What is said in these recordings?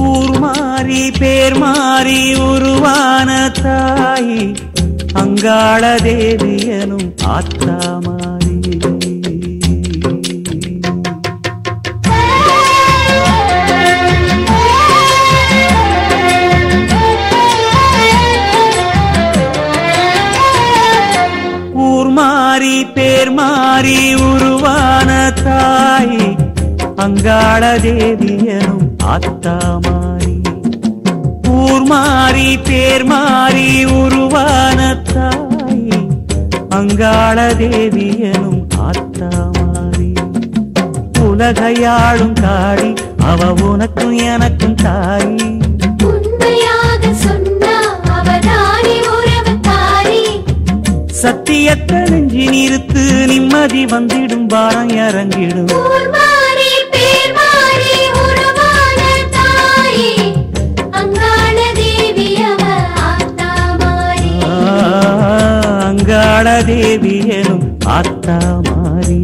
ஊர் மாறி பேர் மாறி உருவான தாய் அங்காள தேவி எனும் ஆத்தா மாறி ஊர் மாறி பேர் மாறி உருவான தாய் அங்காள தேவி எனும் ஆத்தா மாறி ஊர் மாறி பேர் மாறி உருவான தாய் அங்காள தேவி எனும் ஆத்தா மாறி உலகையாளும் காடி அவ உனக்கும் எனக்கும் தாய் உண்மையாக சொன்னா அவதானி உறவுக்காரி சத்தியத்தை நெஞ்சி நிறுத்து நிம்மதி வந்திடும் பாரம் இறங்கிடும் ஊர் மாறி பேர் மாறி உருவான தாயே அங்காள தேவி அவ ஆத்தா மாறி ஆ, அங்காள தேவி எனும் ஆத்தா மாறி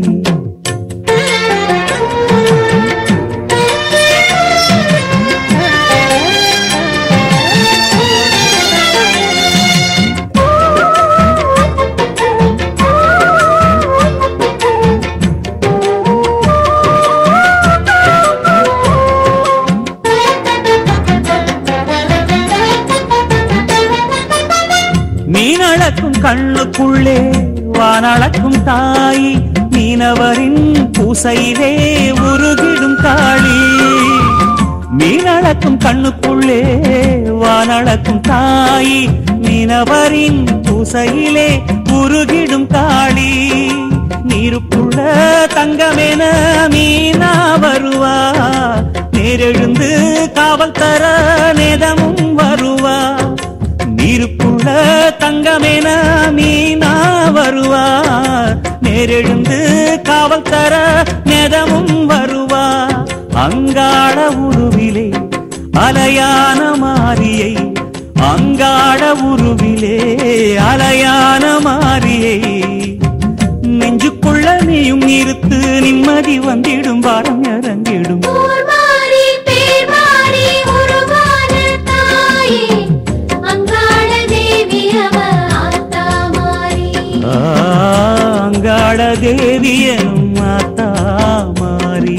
மீனளக்கும் கண்ணுக்குள்ளே வானளக்கும் தாய் மீனவரின் பூசையிலே உருகிடும் காளி மீனளக்கும் கண்ணுக்குள்ளே வானளக்கும் தாய் மீனவரின் பூசையிலே உருகிடும் காளி நீருக்குள்ள தங்கமென மீனா வருவா நேரெழுந்து காவல் தர நேதமும் வருவா நீருக்குள்ள தங்கமென மீனா வருவார் நேரெழுந்து காவல் தர நெதமும் வருவார் அங்காள உருவிலே அலையான மாரியை அங்காள உருவிலே அலையான மாரியை நெஞ்சுக்குள்ள நீயும் நிறுத்து நிம்மதி வந்திடும் வாரம் இறங்கிடும் ஊர் மாறி பேர் மாறி உருவான தாயே அங்காள தேவி அவ ஆத்தா மாறி ஆ, அங்காள தேவி எனும் மாதா மாறி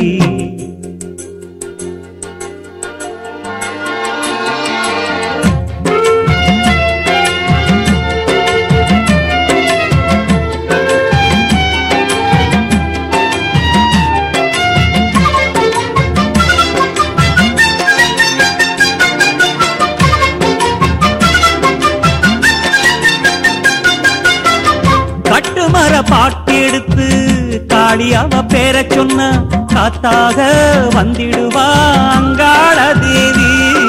கட்டுமர பாட்டெடுத்து காளியாவ பேர சொன்ன காத்தாக வந்திடுவா அங்காள தேவி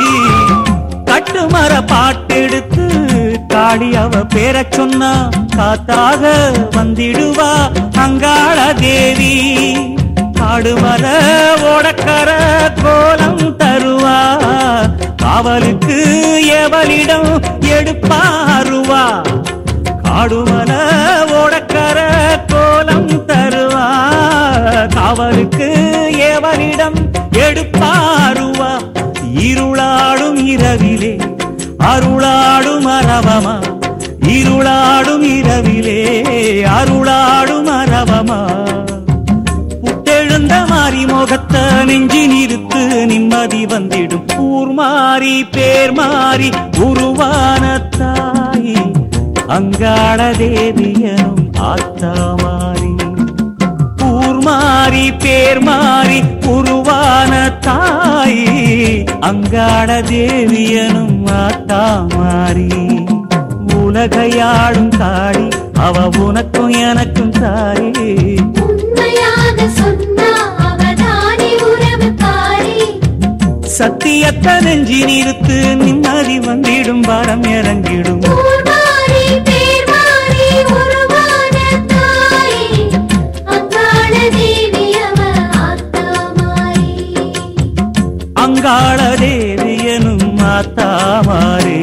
கட்டுமர பாட்டெடுத்து காளியாவ பேர சொன்னா காத்தாக வந்திடுவா அங்காள தேவி காடுமர ஓடக்கர கோலம் தருவா காவலுக்கு எவளிடம் எடுப்பாருவா காடுமல ஓடக்கர கோலம் தருவா காவலுக்கு ஏவனிடம் எடுப்பாருவா இருளாடும் இரவிலே அருளாடும் அரவமா இருளாடும் இரவிலே அருளாடும் அரவமா புத்தெழுந்த மாறி முகத்த நெஞ்சி நிறுத்து நிம்மதி வந்திடும் ஊர் மாறி பேர் மாறி உருவான தாய் அங்காள தேவியனும் ஆத்தா மாறி ஊர் மாறி பேர் மாறி உருவான தாய் அங்காள தேவியனும் ஆத்தா மாறி உலகையாளும் காளி அவ உனக்கும் எனக்கும் தாயே உண்மையாக சொன்னா அவதானி உறவுக்காரி சத்தியத்தை நெஞ்சி நிறுத்து நிம்மதி வந்திடும் பாரம் இறங்கிடும் ஊர் மாறி பேர் மாறி உருவான தாயே அங்காள தேவி அவ ஆத்தா மாறி அங்காள தேவியனும் மாத்தாமாரே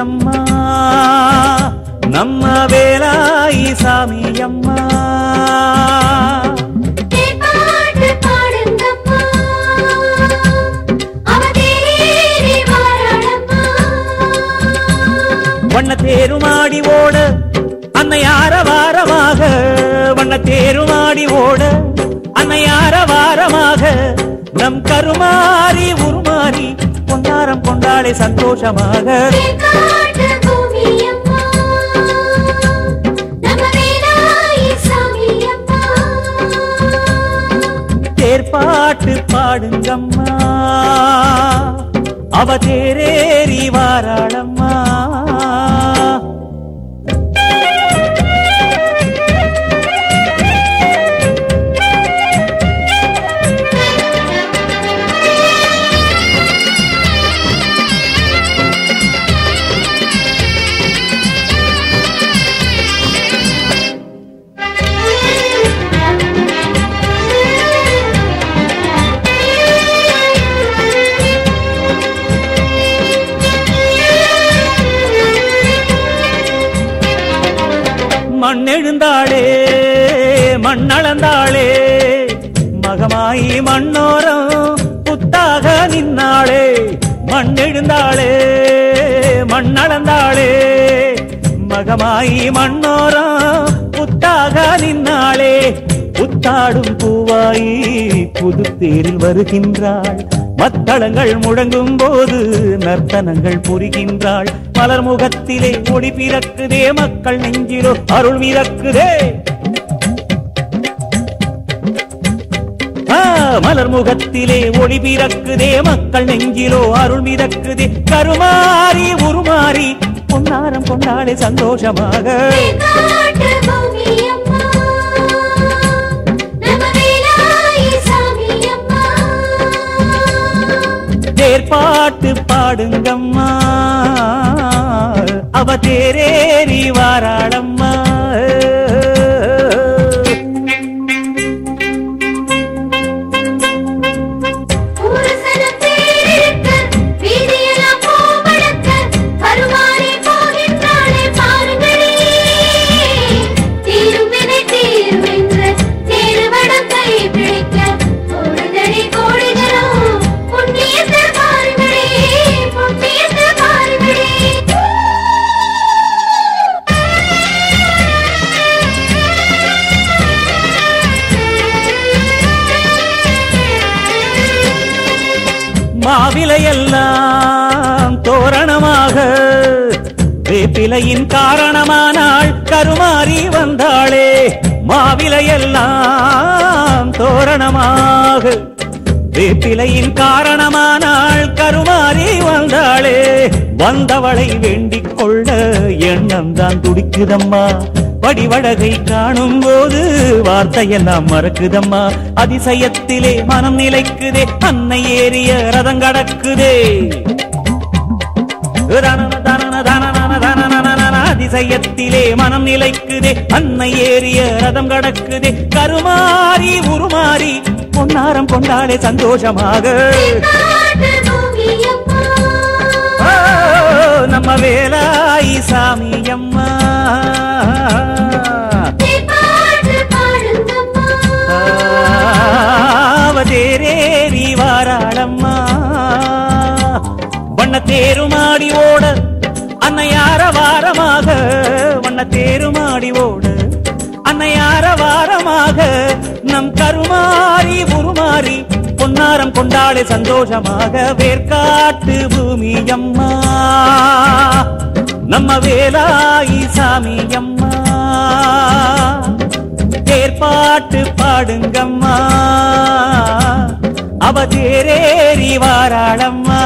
அம்மா நம்ம வேலாயி சாமி அம்மா பாட்டு பாடுங்கம்மா அவ தேடி வாராளம்மா வண்ண தேருமாடி ஓட அன்னை ஆரவாரமாக வண்ண தேருமாடி ஓட அன்னை ஆரவாரமாக நம் கருமாறி உருமாறி கொண்டாரம் கொண்டாடே சந்தோஷமாக காட்டு பூமி அம்மா நம்ம வேலாயி சாமி அம்மா தேர்பாட்டு பாடுங்கம்மா அவ தேரேறி வாராளம்மா மண்ணெழுந்தாளே மண்ணளந்தாளே மகமாயி மண்ணோரம் புத்தாக நின்னாளே மண்ணெழுந்தாளே மண்ணளந்தாளே மகமாயி மண்ணோரம் புத்தாக நின்னாளே புத்தாடும் பூவாயி புதுத்தேரில் வருகின்றாள் மத்தளங்கள் முழங்கும் போது நர்த்தனங்கள் புரிகின்றாள் மலர் முகத்திலே ஒளி பிறக்குதே மக்கள் நெஞ்சிலோ அருள் மிதக்குதே ஆ, மலர் முகத்திலே ஒளி பிறக்குதே மக்கள் நெஞ்சிலோ அருள் மிதக்குதே கருமாறி உருமாறி பொன்னாரம் கொண்டாடே சந்தோஷமாக காட்டு பூமி அம்மா நம்ம வேலாயி சாமி அம்மா தேர்பாட்டு பாடுங்கம்மா அவ தேரேறி வாராளம்மா ஊரசனம் தேரிருக்க, வீதியெல்லாம் பூமணக்க, கருமாறி போகின்றாளே பாருங்களே. தீருமென தீருமென்ற தேர்வடம் கைப்பிடிக்க, ஓடுதடி கோடிகளும் புண்ணியத்தை பாருங்களே, புண்ணியத்தை பாருங்களே. மாவிலையெல்லாம் தோரணமாக வேப்பிலையின் காரணமானாள் கருமாறி வந்தாளே மாவிலையெல்லாம் தோரணமாக வேப்பிலையின் காரணமானாள் கருமாறி வந்தாளே வந்தவளை வேண்டிக் கொள்ள எண்ணம் தான் துடிக்குதம்மா வடிவழகை காணும் போது வார்த்தையெல்லாம் மறக்குதம்மா அதிசயத்திலே மனம் நிலைக்குதே அன்னை ஏறிய ரதம் கடக்குதே தனன தனன தனனன தனனனனன அதிசயத்திலே மனம் நிலைக்குதே அன்னை ஏறிய ரதம் கடக்குதே கருமாறி உருமாறி பொன்னாரம் கொண்டாடே சந்தோஷமாக காட்டு பூமி அம்மா ஓ, நம்ம வேலாயி சாமி அம்மா பாட்டு பாடுங்கம்மா அவதேரேறி வாராளம்மா வண்ண தேருமாடி ஓட அன்னையார வாரமாக வண்ண தேருமாடி ஓட அன்னையார வாரமாக நம் கருமாறி உருமாறி பொன்னாரம் கொண்டாடே சந்தோஷமாக வேர்க்காட்டு பூமி அம்மா நம்ம வேலாயி சாமி அம்மா தேர்பாட்டு பாடுங்கம்மா அவ தேரேறி வாராளம்மா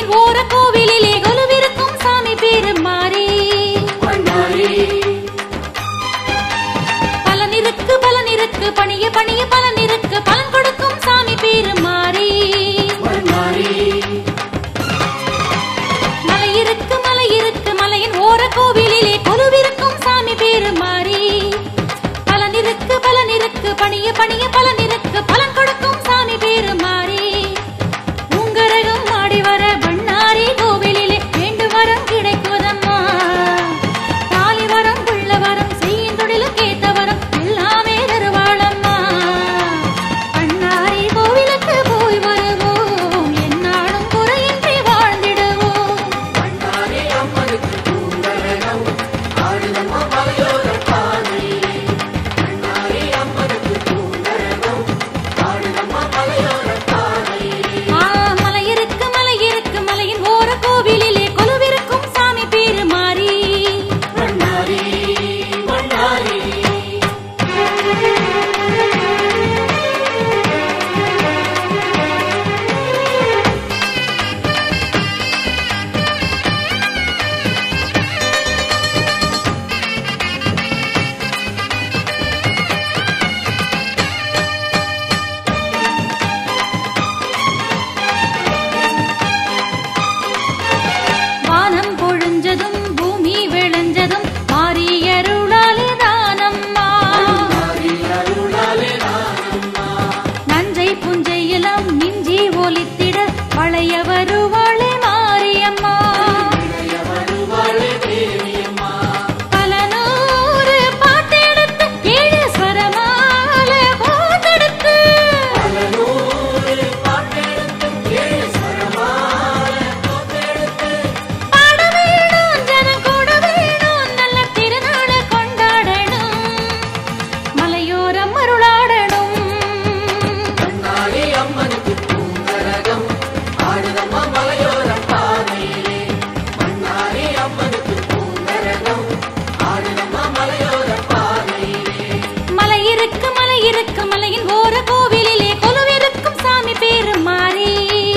மலையின் ஓர கோவிலிலே கொலுவிருக்கும் சாமி பேரு மாறி பலனிருக்கு பலனிருக்கு பணிய பணிய பலனிருக்கு பலன் கொடுக்கும் சாமி பேரு மாறி மலை இருக்கு மலை இருக்கு மலையின் ஓர கோவிலிலே கொலுவிருக்கும் சாமி பேரு மாறி பலனிருக்கு பலனிருக்கு பணிய பணிய பலனிருக்கு பலன் கொடுக்கும் சாமி பேரு மாறி உங்கரகம் ஆடி வர பண்ணாரி கோவிலிலே வேண்டு வரம் கிடைக்குதம்மா தாலி வரம் புள்ள வரம் செய்யும் தொழிலும் கேத்த வரம் எல்லாமே தருவாளம்மா பண்ணாரி கோவிலுக்கு போய் வருவோம் என்னாலும் குறையின்றி வாழ்ந்திடுவோம் ஆ, மலை இருக்கு மலை இருக்கு மலையின் ஓர கோவிலிலே கொலுவிருக்கும் சாமி பேரு மாறி வானம் பொழிஞ்சதும் பூமி விளைஞ்சதும் மாரியருளாலே தானம்மா நஞ்சை புஞ்சை இளம் மிஞ்சி ஒலித்திட பழைய வருவாளே மாரியம்மா பல நூறு பாட்டெடுத்து ஏழு ஸ்வரமால கோத்தெடுத்து பாட வேணும் ஜனம் கூட வேணும் நல்ல திருநாள கொண்டாடணும் மலையோரம் அருளாடணும் மலை இருக்கு மலை இருக்கு மலையின் ஓர கோவிலிலே கொலுவிருக்கும் சாமி பேரு மாறி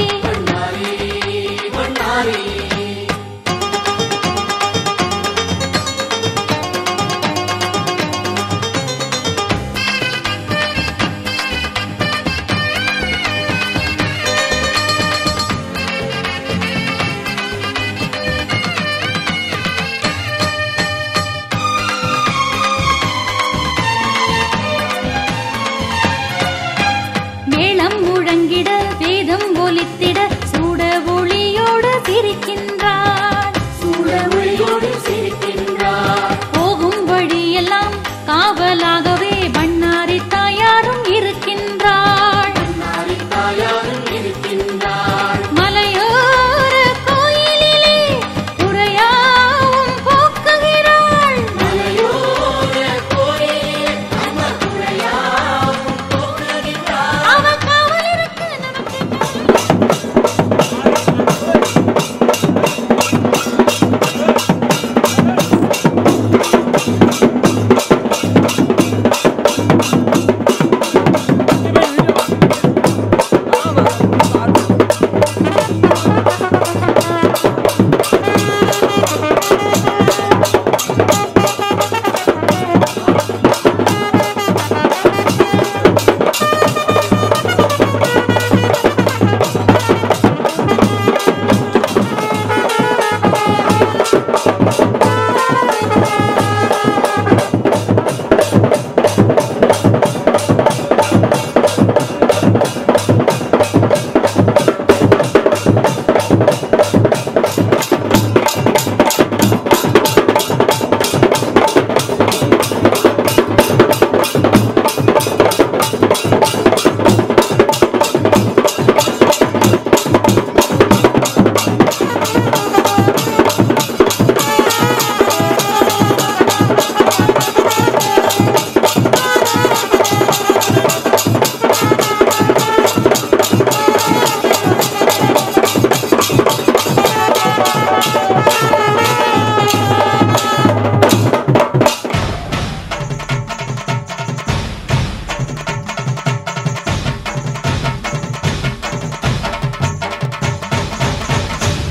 மேளம் முழங்கிட வேதம் ஒலித்திட சூட ஒளியோடு சிரிக்கின்றார் போகும் வழியெல்லாம் காவலாகவே பண்ணாரி தாயாரும் இருக்கின்றாள் மலையோர கோயிலிலே குறையாவும் போக்குகிறாள் அவ காவல் இருக்கு நமக்கு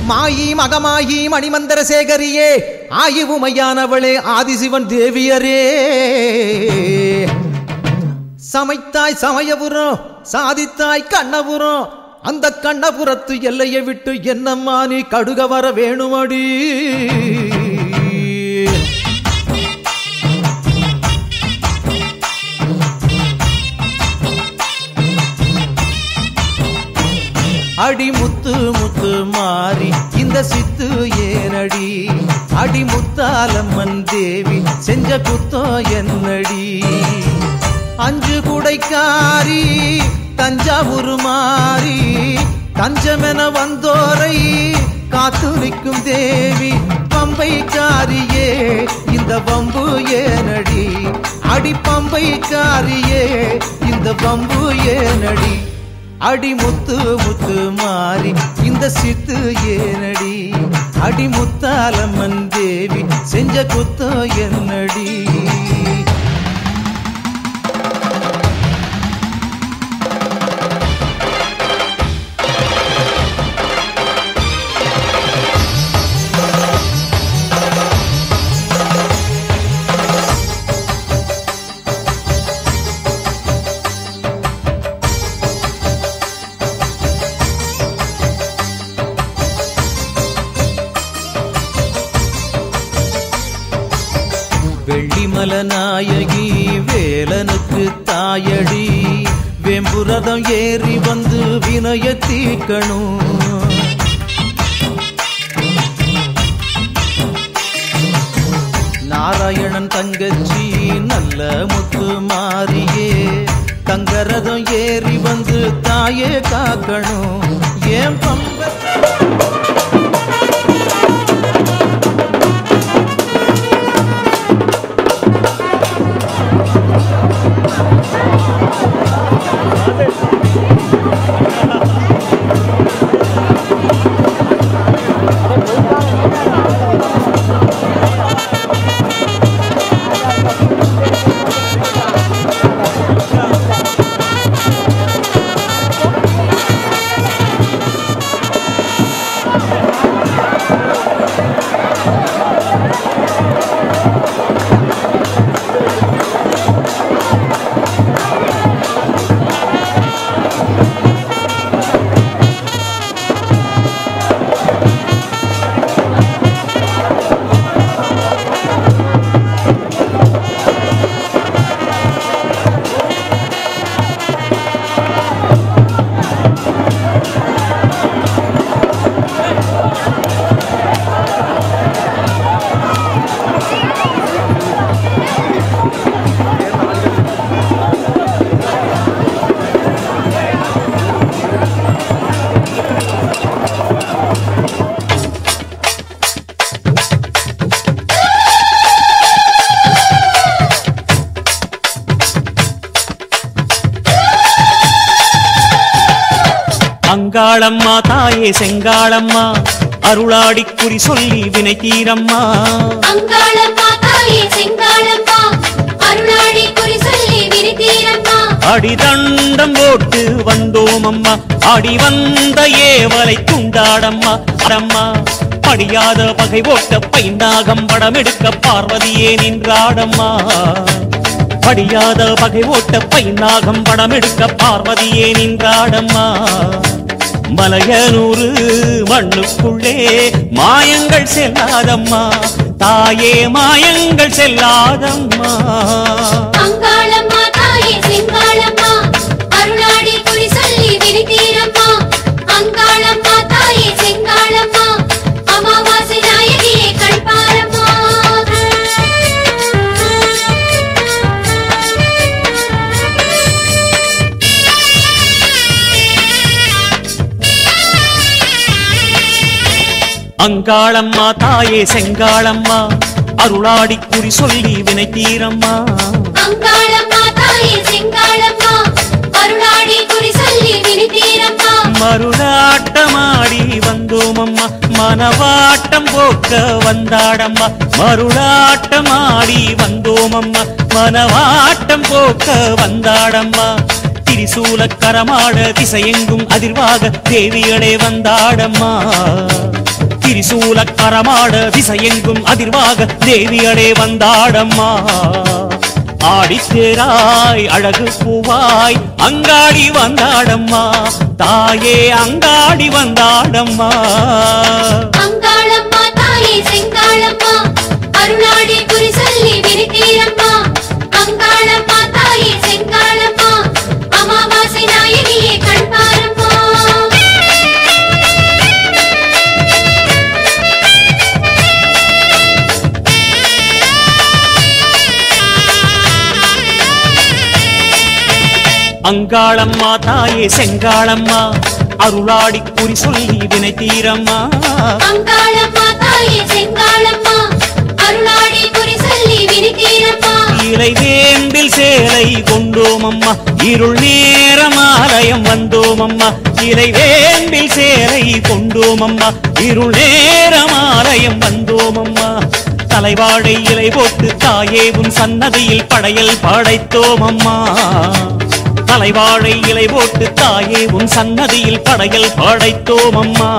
மாயி மகமாயி மணிமந்தர சேகரியே ஆயுவுமையானவளே ஆதிசிவன் தேவியரே சமைத்தாய் சமயபுரம் சாதித்தாய் கண்ணபுரம் அந்த கண்ணபுரத்து எல்லையை விட்டு என்னம்மா நீ கடுக வர வேணுமடி அடி முத்து முத்து மாறி இந்த சித்து ஏனடி அடி முத்தாலம்மன் தேவி செஞ்ச குத்தம் என்னடி அஞ்சு குடைக்காரி தஞ்சாவூர் மாறி தஞ்சமென வந்தோரை காத்து நிற்கும் தேவி பம்பைக்காரியே இந்த வம்பு ஏனடி அடி பம்பைக்காரியே இந்த வம்பு ஏனடி அடி முத்து முத்து மாறி இந்த சித்து ஏனடி அடி முத்தாலம்மன் தேவி செஞ்ச குத்தோ என்னடி வெள்ளிமல நாயகி வேலனுக்கு தாயடி வெம்புரதம் ஏறி வந்து வினய தீக்கணும் நாராயணன் தங்கச்சி நல்ல முத்து மாறியே தங்கரதம் ஏறி வந்து தாயே காக்கணும் ஏன் பம்ப அங்காளம்மா தாயே செங்காளம்மா அருளாடி குறி சொல்லி வினை தீரம்மா அங்காளம்மா தாயே செங்காளம்மா அருளாடி குறி சொல்லி விரித்தீரம்மா அடிதண்டம் போட்டு வந்தோம் அம்மா அடி வந்த ஏவலை துண்டாடம்மா அடம்மா படியாத பகை ஓட்ட பைந்தாகம் படம் எடுக்க பார்வதியே நின்றாடம்மா படியாத பகை ஓட்ட பைநாகம் படம் எடுக்க பார்வதியே நின்றாடம்மா மலையனூறு மண்ணுக்குள்ளே மாயங்கள் செல்லாதம்மா தாயே மாயங்கள் செல்லாதம்மா அங்காளம்மா தாயே செங்காளம்மா அருளாடி குறி சொல்லி விரித்தீரம்மா அங்காளம்மா தாயே செங்காளம்மா அமாவாசை நாயகியே கண்பாரம்மா அங்காளம்மா தாயே செங்காளம்மா அருளாடி குறி சொல்லி வினை தீரம்மா அங்காளம்மா தாயே செங்காளம்மா அருளாடி குறி சொல்லி விரித்தீரம்மா மருளாட்டமாடி வந்தோம் அம்மா மனவாட்டம் போக்க வந்தாடம்மா மருளாட்டமாடி வந்தோம் அம்மா மனவாட்டம் போக்க வந்தாடம்மா திரிசூலக்கரமாட திசையெங்கும் அதிர்வாக தேவியடே வந்தாடம்மா திரிசூல கரமாட திசையெங்கும் அதிர்வாக தேவியடே வந்தாடம்மா ஆடித்தேராய் அழகு பூவாய் அங்காடி வந்தாடம்மா தாயே அங்காடி வந்தாடம்மா அங்காளம்மா தாயே செங்காளம்மா அருளாடி குறி சொல்லி விரித்தீரம்மா அங்காளம்மா தாயே செங்காளம்மா அமாவாசை நாயகியே கண் பாரம்மா அங்காளம்மா தாயே செங்காளம்மா அருளாடி குறி சொல்லி வினை தீரம்மா அங்காளம்மா தாயே செங்காளம்மா அருளாடி குறி சொல்லி விரித்தீரம்மா இலை வேம்பில் சேலை கொண்டோம் அம்மா இருள் நேரமாலயம் வந்தோம் அம்மா இலை வேம்பில் சேலை கொண்டோம் அம்மா இருள் நேரமாலயம் வந்தோம் அம்மா தலைவாழை இலை போட்டு தாயே உன் சன்னதியில் படையல் படைத்தோம் அம்மா தலைவாழை இலை போட்டு தாயே உன் சன்னதியில் படையல் படைத்தோம் அம்மா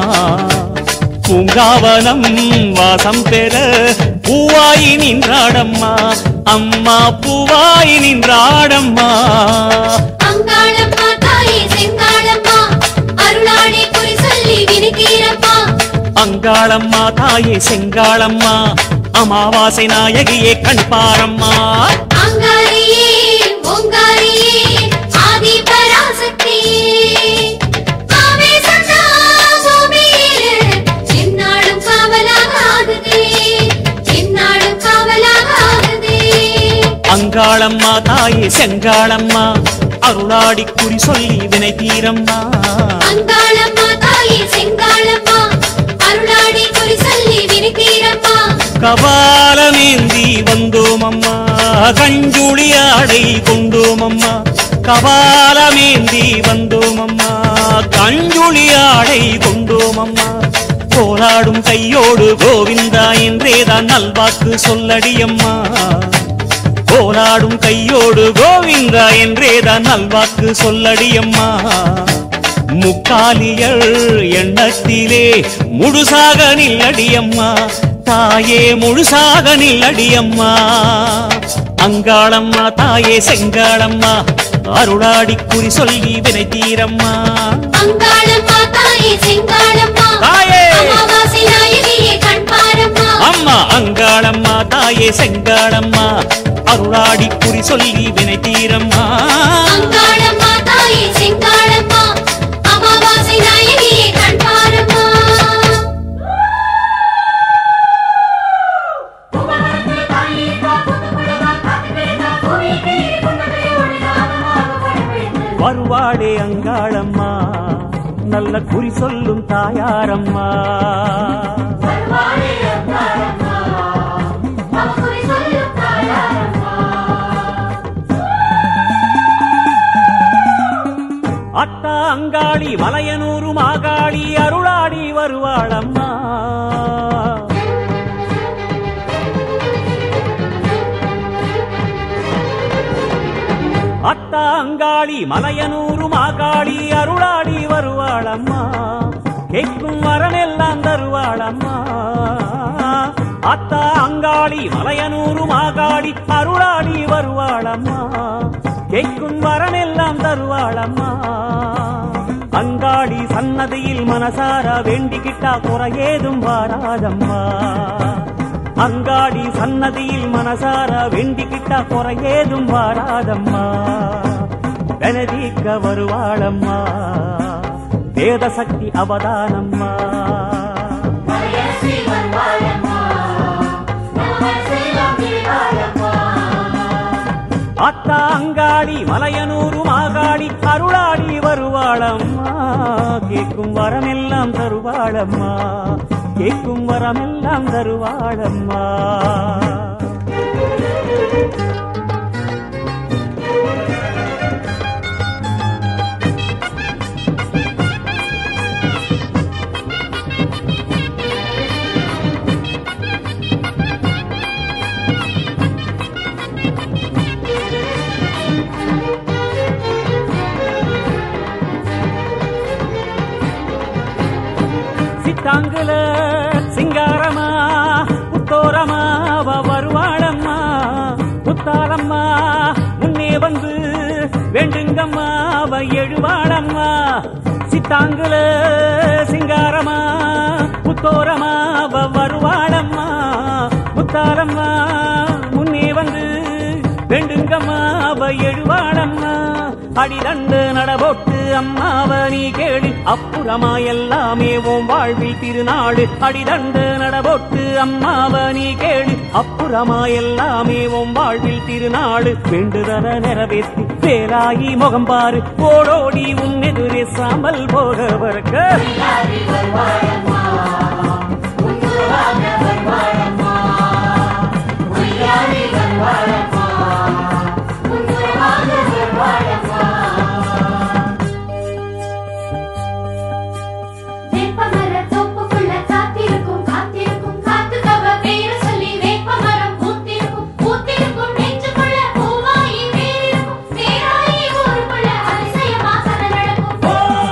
பூங்காவனம் வாசம் பெற பூவாயி நின்றாடம்மா அம்மா பூவாயி நின்றாடம்மா அங்காளம்மா தாயே செங்காளம்மா அருளாடி குறி சொல்லி விரித்தீரம்மா அங்காளம்மா தாயே செங்காளம்மா அமாவாசை நாயகியே கண்பாரம்மா அங்காரியே ஓங்காரியே ஆதி பராசக்தியே ஆவேசத்தா பூமியிலே எந்நாளும் காவலாக ஆகுதே எந்நாளும் காவலாக ஆகுதே அங்காளம்மா தாயே செங்காளம்மா அருளாடி குறி சொல்லி வினை தீரம்மா அங்காளம்மா தாயே செங்காளம்மா அருளாடி குறி சொல்லி விரித்தீரம்மா கபாலமேந்தி வந்தோம் அம்மா கஞ்சுளி ஆடை கொண்டோம் அம்மா கபாலமேந்தி வந்தோம் அம்மா கஞ்சுளி ஆடை கொண்டோம் அம்மா போராடும் கையோடு கோவிந்தா என்றேதான் நல்வாக்கு சொல்லடியம்மா போராடும் கையோடு கோவிந்தா என்றேதான் நல்வாக்கு சொல்லடியம்மா முக்காலியல் எண்ணத்திலே முழுசாக நில்லடியம்மா தாயே முழுசாக நில்லடியம்மா அங்காளம்மா தாயே செங்காளம்மா அருளாடி குறி சொல்லி வினை தீரம்மா அங்காளம்மா தாயே செங்காளம்மா தாயே! அமாவாசை நாயகியே கண் பாரம்மா அம்மா அங்காளம்மா தாயே செங்காளம்மா அருளாடி குறி சொல்லி வினை தீரம்மா அங்காளம்மா தாயே செங்காளம்மா அமாவாசை நாயகியே கண் பாரம்மா வருவாளே அங்காளம்மா நல்ல குறி சொல்லும் தாயாரம்மா அத்தா அங்காளி மலையனூரு மாகாளி அருளாடி வருவாளம்மா அத்தா அங்காளி மலையனூரு மாகாளி அருளாடி வருவாளம்மா கேட்கும் வரமெல்லாம் தருவாளம்மா அத்தா அங்காளி மலையனூரு மாகாளி அருளாடி வருவாளம்மா கேட்கும் வரமெல்லாம் தருவாளம்மா அங்காடி சன்னதியில் மனசார வேண்டிக்கிட்டா குறையேதும் வாராதம்மா அங்காடி சன்னதியில் மனசார வேண்டிக்கிட்டா குறையேதும் வாராதம்மா வெனதீக்க வருவாளம்மா வேதசக்தி அவதானம்மா அத்தா அங்காடி மலையனூரு மாகாடி அருளாடி வருவாளம்மா கேட்கும் வரமெல்லாம் தருவாளம்மா கேட்கும் வரமெல்லாம் தருவாளம்மா சித்தாங்குல சிங்காரமா புத்தோரமா அவ வருவாளம்மா புத்தாலம்மா முன்னே வந்து வேண்டுங்கம்மா அவ எழுவாளம்மா சித்தாங்குல சிங்காரமா புத்தோரமா அவ வருவாளம்மா முத்தாலம்மா முன்னே வந்து வேண்டுங்கம்மா அவ எழுவாளம்மா அடிதண்டு நடபோட்டு அம்மாவ நீ கேளு அப்புறமா எல்லாமே உன் வாழ்வில் திருநாடு அடிதண்டு நடபோட்டு அம்மாவ நீ கேளு அப்புறமா எல்லாமே உன் வாழ்வில் திருநாடு வேண்டுதல நிறைவேற்றி வேலாகி முகம் பாரு ஓடோடி உன் எதிரே சாம்பல் போக வரக்க வேப்பமரத் தோப்புக்குள்ள காத்திருக்கும் காத்திருக்கும் காத்துக்கவ பேர சொல்லி வேப்பமரம் பூத்திருக்கும் பூத்திருக்கும் நெஞ்சுக்குள்ள பூவாயி வேரிருக்கும் வேராயி ஊருக்குள்ள அதிசயமா கதை நடக்கும்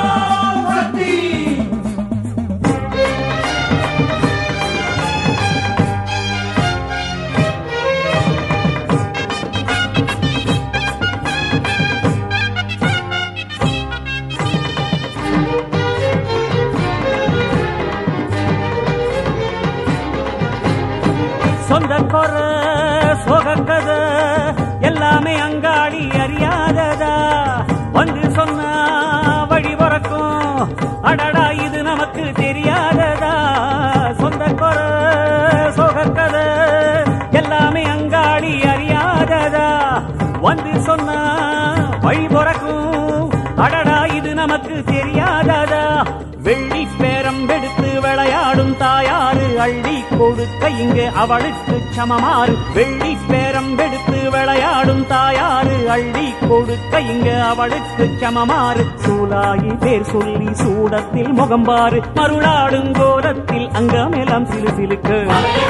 சொந்த கொர சோகக்கத எல்லாமே அங்காடி அறியாததா வந்து சொன்னா வழி பிறக்கும் அடடா இது நமக்கு தெரியாததா சொந்த கொர சோகக்கத எல்லாமே அங்காடி அறியாததா வந்து சொன்னா வழி பிறக்கும் அடடா இது நமக்கு தெரியாததா வெள்ளி பேரம் எடுத்து விளையாடும் தாயாரு அள்ளி கொடுக்க இங்கு அவளுக்கு சமமாறு வெள்ளி பேரம் எடுத்து விளையாடும் தாயாரு அள்ளி கொடுக்க இங்கு அவளுக்கு சமமாறு சூலாயி பேர் சொல்லி சூடத்தில் முகம்பாறு மருளாடும் கோலத்தில் அங்கமெல்லாம் சிலு சிலுக்கு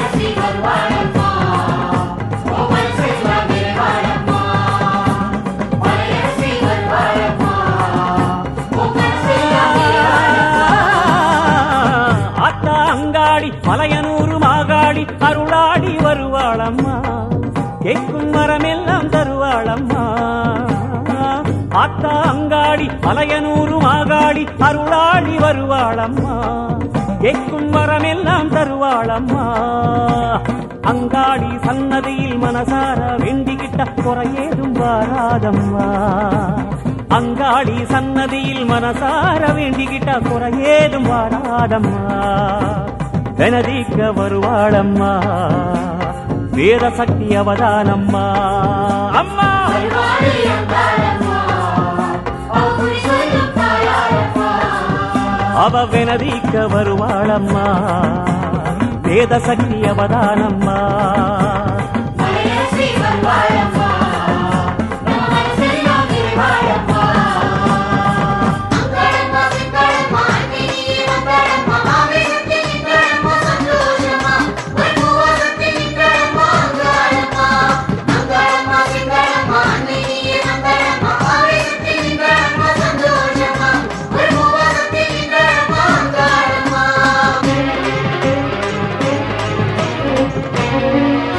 ஆத்தா அங்காடி மலையனூறு மாகாடி அருளாடி வருவாளம்மா கேட்கும் மரமெல்லாம் தருவாளம்மா ஆத்தா அங்காடி மலையனூறு மாகாடி அருளாடி வருவாளம்மா கேட்கும் மரமெல்லாம் தருவாளம்மா அங்காடி சன்னதியில் மனசார வேண்டிக்கிட்ட குறையேதும் வாராதம்மா அங்காடி சன்னதியில் மனசார வேண்டிக்கிட்ட குறையேதும் வாராதம்மா வெனதிக்க வருவாளம்மா வேத சக்தி அவதானம்மா அம்மா அவ வெனதிக்க வருவாளம்மா வேத சக்தி அவதானம்மா சந்தோஷமா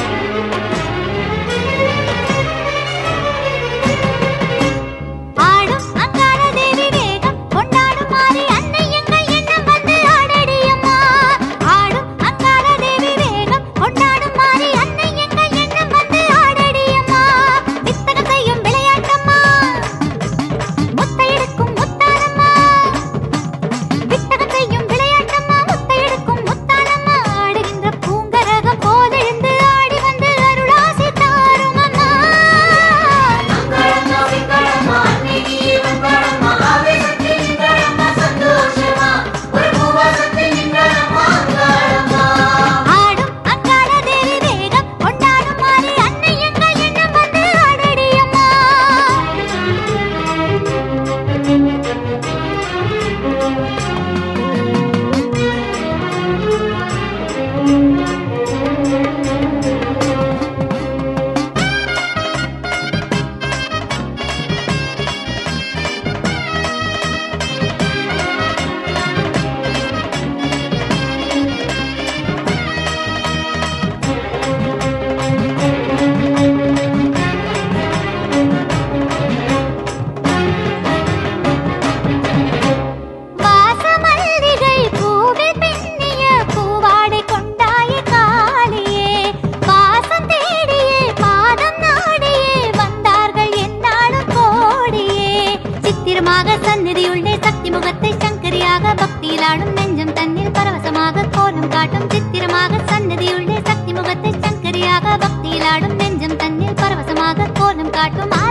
பரவசமாக சந்நிதியுள்ளே சக்தி முகத்தை சங்கரியாக பக்தியிலாடும் நெஞ்சம் தன்னில் பரவசமாக கோலம் காட்டும் சித்திரமாக சந்நிதியுள்ளே சக்தி முகத்தை சங்கரியாக பக்தியிலாடும் நெஞ்சம் தன்னில் பரவசமாக கோலம் காட்டும்